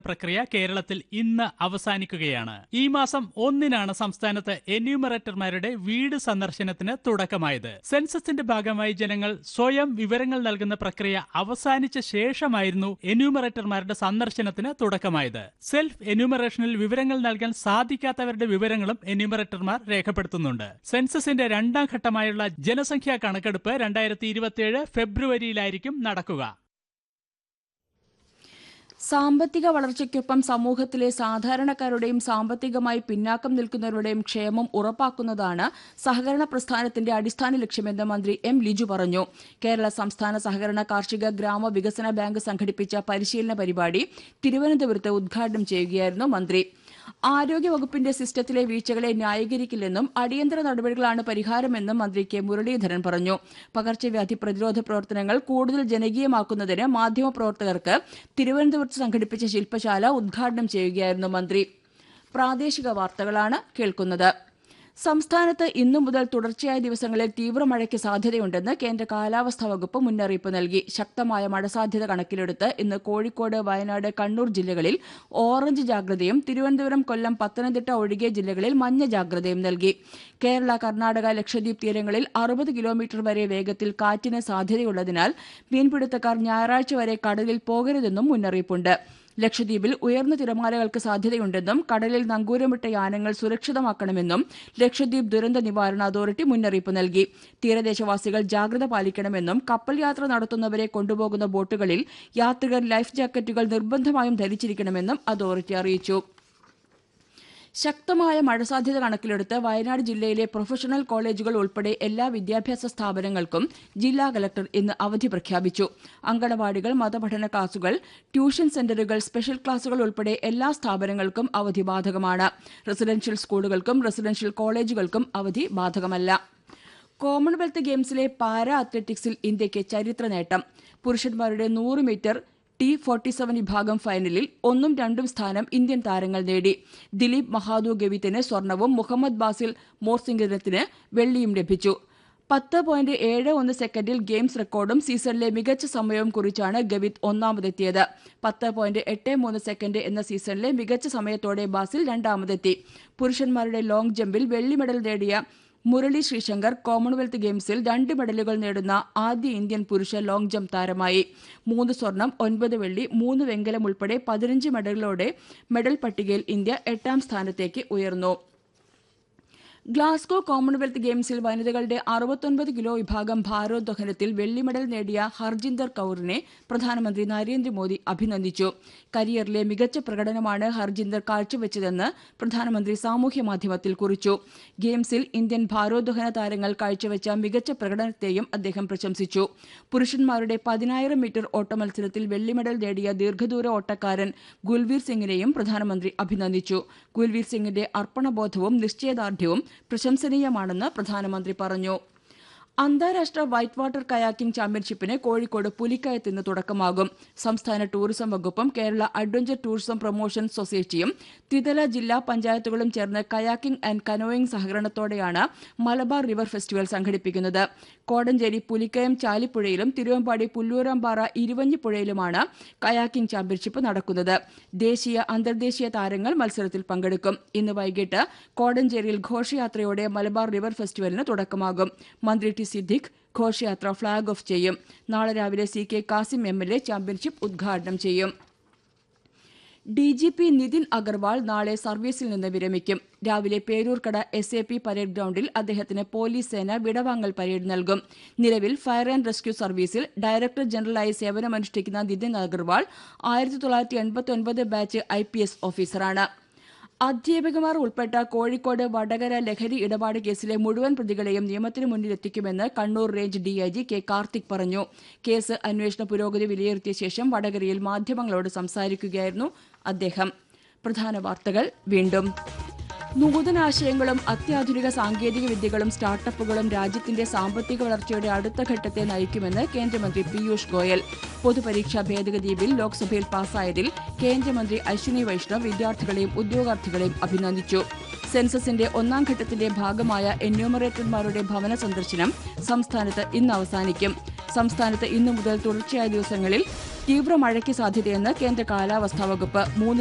പ്രക്രിയ കേരളത്തിൽ ഇന്ന് അവസാനിക്കുകയാണ് ഈ മാസം ഒന്നിനാണ് സംസ്ഥാനത്ത് എന്യൂമറേറ്റർമാരുടെ വീട് സന്ദർശനത്തിന് തുടക്കമായത് സെൻസസിന്റെ ഭാഗമായി ജനങ്ങൾ സ്വയം വിവരങ്ങൾ നൽകുന്ന പ്രക്രിയ അവസാനിച്ച ശേഷമായിരുന്നു എന്യൂമറേറ്റർമാരുടെ സന്ദർശനത്തിന് തുടക്കമായത് സെൽഫ് എന്യൂമറേഷനിൽ വിവരങ്ങൾ നൽകാൻ സാധിക്കാത്തവരുടെ വിവരങ്ങളും എന്യൂമറേറ്റർമാർ രേഖപ്പെടുത്തുന്നുണ്ട് സെൻസസിന്റെ രണ്ടാം ഘട്ടമായുള്ള ജനസംഖ്യാ കണക്കെടുപ്പ് രണ്ടായിരത്തി ഇരുപത്തിയേഴ് ഫെബ്രുവരിയിലായിരിക്കും നടക്കുക സാമ്പത്തിക വളർച്ചയ്ക്കൊപ്പം സമൂഹത്തിലെ സാധാരണക്കാരുടെയും സാമ്പത്തികമായി പിന്നാക്കം നിൽക്കുന്നവരുടെയും ക്ഷേമം ഉറപ്പാക്കുന്നതാണ് സഹകരണ പ്രസ്ഥാനത്തിന്റെ അടിസ്ഥാന ലക്ഷ്യമെന്ന് മന്ത്രി എം ലിജു പറഞ്ഞു കേരള സംസ്ഥാന സഹകരണ കാർഷിക ഗ്രാമ വികസന ബാങ്ക് സംഘടിപ്പിച്ച പരിശീലന പരിപാടി തിരുവനന്തപുരത്ത് ഉദ്ഘാടനം ചെയ്യുകയായിരുന്നു മന്ത്രി ആരോഗ്യവകുപ്പിന്റെ സിസ്റ്റത്തിലെ വീഴ്ചകളെ ന്യായീകരിക്കില്ലെന്നും അടിയന്തര നടപടികളാണ് പരിഹാരമെന്നും മന്ത്രി കെ മുരളീധരൻ പറഞ്ഞു പകർച്ചവ്യാധി പ്രതിരോധ പ്രവർത്തനങ്ങൾ കൂടുതൽ ജനകീയമാക്കുന്നതിന് മാധ്യമപ്രവർത്തകർക്ക് തിരുവനന്തപുരത്ത് സംഘടിപ്പിച്ച ശില്പശാല ഉദ്ഘാടനം ചെയ്യുകയായിരുന്നു മന്ത്രി പ്രാദേശിക വാർത്തകളാണ് കേൾക്കുന്നത് സംസ്ഥാനത്ത് ഇന്നു മുതൽ തുടർച്ചയായ ദിവസങ്ങളിൽ തീവ്രമഴയ്ക്ക് സാധ്യതയുണ്ടെന്ന് കേന്ദ്ര കാലാവസ്ഥാ വകുപ്പ് മുന്നറിയിപ്പ് നൽകി ശക്തമായ മഴ സാധ്യത കണക്കിലെടുത്ത് ഇന്ന് കോഴിക്കോട് വയനാട് കണ്ണൂർ ജില്ലകളിൽ ഓറഞ്ച് ജാഗ്രതയും തിരുവനന്തപുരം കൊല്ലം പത്തനംതിട്ട ഒഴികെ ജില്ലകളിൽ മഞ്ഞ ജാഗ്രതയും നൽകി കേരള കർണാടക ലക്ഷദ്വീപ് തീരങ്ങളിൽ അറുപത് കിലോമീറ്റർ വരെ വേഗത്തിൽ കാറ്റിന് സാധ്യതയുള്ളതിനാൽ മീൻപിടുത്തക്കാർ ഞായറാഴ്ച വരെ കടലിൽ പോകരുതെന്നും മുന്നറിയിപ്പുണ്ട് ലക്ഷദ്വീപിൽ ഉയർന്ന തിരമാലകൾക്ക് സാധ്യതയുണ്ടെന്നും കടലിൽ നങ്കൂരമിട്ട യാനങ്ങൾ സുരക്ഷിതമാക്കണമെന്നും ലക്ഷദ്വീപ് ദുരന്ത നിവാരണ അതോറിറ്റി മുന്നറിയിപ്പ് നൽകി തീരദേശവാസികൾ ജാഗ്രത പാലിക്കണമെന്നും കപ്പൽ യാത്ര നടത്തുന്നവരെ കൊണ്ടുപോകുന്ന ബോട്ടുകളിൽ യാത്രികർ ലൈഫ് ജാക്കറ്റുകൾ നിർബന്ധമായും ധരിച്ചിരിക്കണമെന്നും അതോറിറ്റി അറിയിച്ചു ശക്തമായ മഴ സാധ്യത കണക്കിലെടുത്ത് വയനാട് ജില്ലയിലെ പ്രൊഫഷണൽ കോളേജുകൾ ഉൾപ്പെടെ എല്ലാ വിദ്യാഭ്യാസ സ്ഥാപനങ്ങൾക്കും ജില്ലാ കലക്ടർ ഇന്ന് അവധി പ്രഖ്യാപിച്ചു അങ്കണവാടികൾ മതപഠന ക്ലാസുകൾ ട്യൂഷൻ സെന്ററുകൾ സ്പെഷ്യൽ ക്ലാസുകൾ ഉൾപ്പെടെ എല്ലാ സ്ഥാപനങ്ങൾക്കും അവധി ബാധകമാണ് റെസിഡൻഷ്യൽ സ്കൂളുകൾക്കും റെസിഡൻഷ്യൽ കോളേജുകൾക്കും അവധി ബാധകമല്ല കോമൺവെൽത്ത് ഗെയിംസിലെ പാരാ അത്ലറ്റിക്സിൽ ഇന്ത്യയ്ക്ക് ചരിത്ര നേട്ടം പുരുഷന്മാരുടെ നൂറ് മീറ്റർ ടി ഫോർട്ടി സെവൻ വിഭാഗം ഫൈനലിൽ ഒന്നും രണ്ടും സ്ഥാനം ഇന്ത്യൻ താരങ്ങൾ നേടി ദിലീപ് മഹാദു ഗവിത്തിന് സ്വർണവും മുഹമ്മദ് ബാസിൽ മോർസിംഗത്തിന് വെള്ളിയും ലഭിച്ചു പത്ത് പോയിന്റ് ഏഴ് ഒന്ന് സെക്കൻഡിൽ ഗെയിംസ് റെക്കോർഡും സീസണിലെ മികച്ച സമയവും കുറിച്ചാണ് ഗവിത് ഒന്നാമതെത്തിയത് പത്ത് പോയിന്റ് എട്ട് മൂന്ന് സെക്കൻഡ് എന്ന സീസണിലെ മികച്ച സമയത്തോടെ ബാസിൽ രണ്ടാമതെത്തി പുരുഷന്മാരുടെ ലോങ് ജമ്പിൽ വെള്ളി മെഡൽ നേടിയ മുരളി ശ്രീശങ്കർ കോമൺവെൽത്ത് ഗെയിംസിൽ രണ്ട് മെഡലുകൾ നേടുന്ന ആദ്യ ഇന്ത്യൻ പുരുഷ ലോങ് ജംപ് താരമായി മൂന്ന് സ്വർണം ഒൻപത് വെള്ളി മൂന്ന് വെങ്കലം ഉൾപ്പെടെ പതിനഞ്ച് മെഡലുകളോടെ മെഡൽ പട്ടികയിൽ ഇന്ത്യ എട്ടാം സ്ഥാനത്തേക്ക് ഉയർന്നു ഗ്ലാസ്ഗോ കോമൺവെൽത്ത് ഗെയിംസിൽ വനിതകളുടെ അറുപത്തൊൻപത് കിലോ വിഭാഗം ഭാരോദ്വഹനത്തിൽ വെള്ളി മെഡൽ നേടിയ ഹർജിന്ദർ കൌറിനെ പ്രധാനമന്ത്രി നരേന്ദ്രമോദി അഭിനന്ദിച്ചു കരിയറിലെ മികച്ച പ്രകടനമാണ് ഹർജിന്ദർ കാഴ്ചവെച്ചതെന്ന് പ്രധാനമന്ത്രി സാമൂഹ്യ മാധ്യമത്തിൽ കുറിച്ചു ഗെയിംസിൽ ഇന്ത്യൻ ഭാരോദ്വഹന താരങ്ങൾ കാഴ്ചവെച്ച മികച്ച പ്രകടനത്തെയും അദ്ദേഹം പ്രശംസിച്ചു പുരുഷന്മാരുടെ പതിനായിരം മീറ്റർ ഓട്ടമത്സരത്തിൽ വെള്ളി മെഡൽ നേടിയ ദീർഘദൂര ഓട്ടക്കാരൻ ഗുൽവീർ സിംഗിനെയും പ്രധാനമന്ത്രി അഭിനന്ദിച്ചു ഗുൽവീർ സിംഗിന്റെ അർപ്പണബോധവും നിശ്ചയദാർഢ്യവും പ്രശംസനീയമാണെന്ന് പ്രധാനമന്ത്രി പറഞ്ഞു അന്താരാഷ്ട്ര വൈറ്റ് വാട്ടർ കയാക്കിംഗ് ചാമ്പ്യൻഷിപ്പിന് കോഴിക്കോട് പുലിക്കയത്ത് ഇന്ന് തുടക്കമാകും സംസ്ഥാന ടൂറിസം വകുപ്പും കേരള അഡ്വഞ്ചർ ടൂറിസം പ്രൊമോഷൻ സൊസൈറ്റിയും ത്രിതല ജില്ലാ പഞ്ചായത്തുകളും ചേർന്ന് കയാക്കിംഗ് ആൻഡ് കനോയിംഗ് സഹകരണത്തോടെയാണ് മലബാർ റിവർ ഫെസ്റ്റിവൽ സംഘടിപ്പിക്കുന്നത് കോടഞ്ചേരി പുലിക്കയം ചാലിപ്പുഴയിലും തിരുവമ്പാടി പുല്ലൂരാമ്പാറ ഇരുവഞ്ഞിപ്പുഴയിലുമാണ് കയാക്കിംഗ് ചാമ്പ്യൻഷിപ്പ് നടക്കുന്നത് ദേശീയ അന്തർദേശീയ താരങ്ങൾ മത്സരത്തിൽ പങ്കെടുക്കും ഇന്ന് വൈകിട്ട് കോടഞ്ചേരിയിൽ ഘോഷയാത്രയോടെ മലബാർ റിവർ ഫെസ്റ്റിവലിന് തുടക്കമാകും മന്ത്രി ടി സിദ്ദിഖ് ഘോഷയാത്ര ഫ്ളാഗ് ഓഫ് ചെയ്യും നാളെ രാവിലെ C K Kasim M L A championship ഉദ്ഘാടനം ചെയ്യും D G P Nithin Agarwal നാളെ സർവീസിൽ നിന്ന് വിരമിക്കും രാവിലെ Peroorkada S A P parade ഗ്രൌണ്ടിൽ അദ്ദേഹത്തിന് പോലീസ് സേന വിടവാങ്ങൽ പരേഡ് നൽകും നിലവിൽ ഫയർ ആൻഡ് റെസ്ക്യൂ സർവീസിൽ ഡയറക്ടർ ജനറലായി സേവനമനുഷ്ഠിക്കുന്ന നിതിൻ അഗർവാൾ ആയിരത്തി തൊള്ളായിരത്തി എൺപത്തി ഒൻപത് ബാച്ച് ഐ പി എസ് ഓഫീസറാണ് അധ്യാപകമാർ ഉൾപ്പെട്ട കോഴിക്കോട് വടകര ലഹരി ഇടപാട് കേസിലെ മുഴുവൻ പ്രതികളെയും നിയമത്തിന് മുന്നിലെത്തിക്കുമെന്ന് Kannur range DIG K Karthik പറഞ്ഞു കേസ് അന്വേഷണ പുരോഗതി വിലയിരുത്തിയ ശേഷം വടകരയിൽ മാധ്യമങ്ങളോട് സംസാരിക്കുകയായിരുന്നു അദ്ദേഹം പ്രധാന വാർത്തകൾ വീണ്ടും നൂതനാശയങ്ങളും അത്യാധുനിക സാങ്കേതിക വിദ്യകളും സ്റ്റാർട്ടപ്പുകളും രാജ്യത്തിന്റെ സാമ്പത്തിക വളർച്ചയുടെ അടുത്ത ഘട്ടത്തെ നയിക്കുമെന്ന് കേന്ദ്രമന്ത്രി പീയൂഷ് ഗോയൽ പൊതുപരീക്ഷാ ഭേദഗതി ബിൽ ലോക്സഭയിൽ പാസായതിൽ കേന്ദ്രമന്ത്രി അശ്വിനി വൈഷ്ണവ് വിദ്യാർത്ഥികളെയും ഉദ്യോഗാർത്ഥികളെയും അഭിനന്ദിച്ചു സെൻസസിന്റെ ഒന്നാം ഘട്ടത്തിന്റെ ഭാഗമായ എന്യൂമറേറ്റർമാരുടെ ഭവന സന്ദർശനം സംസ്ഥാനത്ത് ഇന്ന് അവസാനിക്കും സംസ്ഥാനത്ത് ഇന്നു മുതൽ തുടർച്ചയായ ദിവസങ്ങളിൽ തീവ്ര മഴയ്ക്ക് സാധ്യതയെന്ന് കേന്ദ്ര കാലാവസ്ഥാ വകുപ്പ് മൂന്ന്